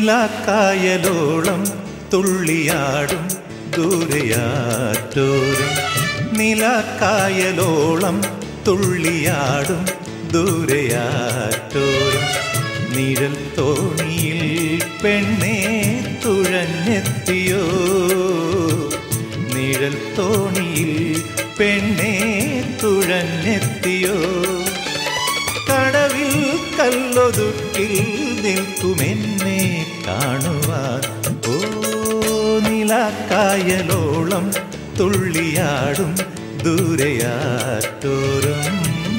നിലാക്കായലോളം തുള്ളിയാടും ദൂരയാറ്റോരം നിലാക്കായലോളം തുള്ളിയാടും ദൂരയാറ്റോരം നിഴൽ തോണിയിൽ പെണ്ണേ തുഴഞ്ഞെത്തിയോ നിഴൽ തോണിയിൽ പെണ്ണേ തുഴഞ്ഞെത്തിയോ കടവിൽ കല്ലൊതുക്കിൽ നിൽക്കുമെന്നെ കാണുവാൻ ഓ നിലാക്കായലോളം തുള്ളിയാടും ദൂരയാറ്റോരം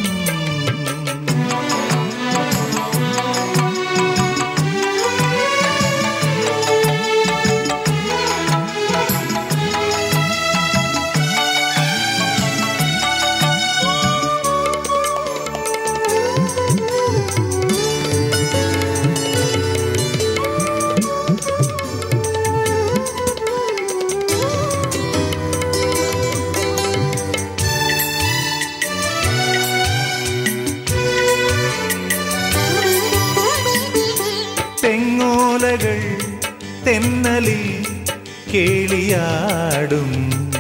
തെങ്ങോലകൾ തെന്നലിൽ കേളിയാടും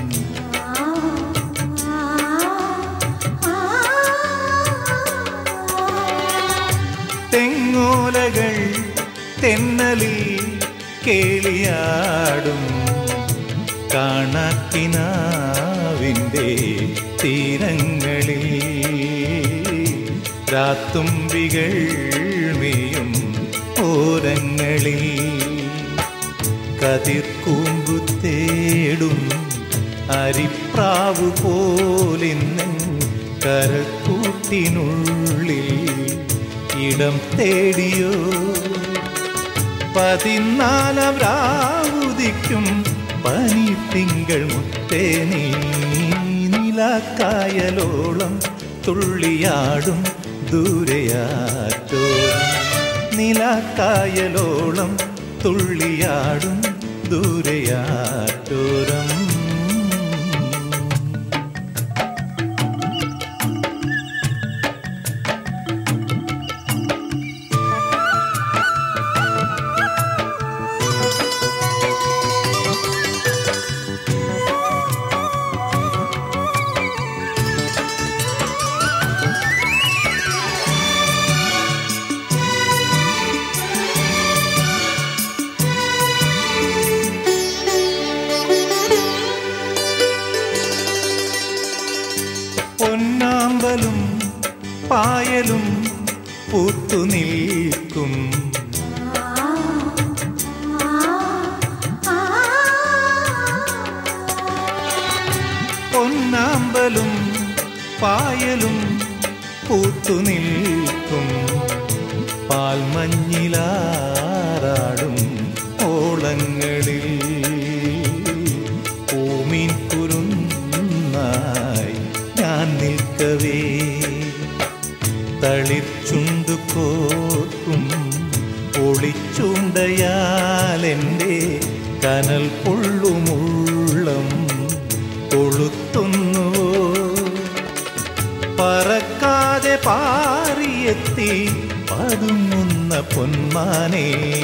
തെങ്ങോലകൾ തെന്നലിൽ കേളിയാടും കാണാക്കിനാവിൻ്റെ തീരങ്ങളിൽ രാത്തുമ്പികൾ മെയ്യും ഓരങ്ങളിൽ കതിർക്കൂമ്പു തേടും അരിപ്രാവു പോലിന്ന് കരക്കൂട്ടിനുള്ളിൽ ഇടം തേടിയോ പതിനാലാം രാവുദിക്കും പനി തിങ്കൾ മുത്തേ നീ നിലാക്കായലോളം തുള്ളിയാടും ദൂരയാറ്റോളം നിലാക്കായലോളം തുള്ളിയാടും ദൂരയാറ്റോരം പൊന്നാമ്പലും പായലും പൂത്തു നിൽക്കും പൊന്നാമ്പലും പായലും പൂത്തു നിൽക്കും പാൽമഞ്ഞിലാറാടും ഓളങ്ങളിൽ പൂമീൻ കുരുന്നായി ഞാൻ നിൽക്കവേ തളിർച്ചുണ്ടു കോർക്കും ഒളിച്ചുണ്ടയാലെൻ്റെ കനൽ പൊള്ളുമുള്ളം കൊളുത്തുന്നുവോ പറക്കാതെ പാറിയെത്തി പതുങ്ങുന്ന പൊന്മാനേ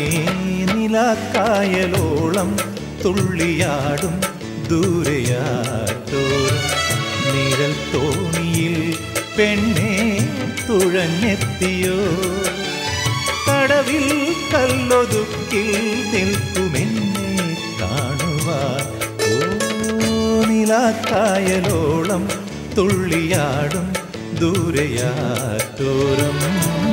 നിലാക്കായലോളം തുള്ളിയാടും ദൂരയാറ്റോരം നിഴൽ തോണിയിൽ പെണ്ണെ തുഴഞ്ഞെത്തിയോ കടവിൽ കല്ലൊതുക്കിൽ നിൽക്കുമെന്നെ കാണുവാൻ ഓ നിലാക്കായലോളം തുള്ളിയാടും ദൂരയാറ്റോരം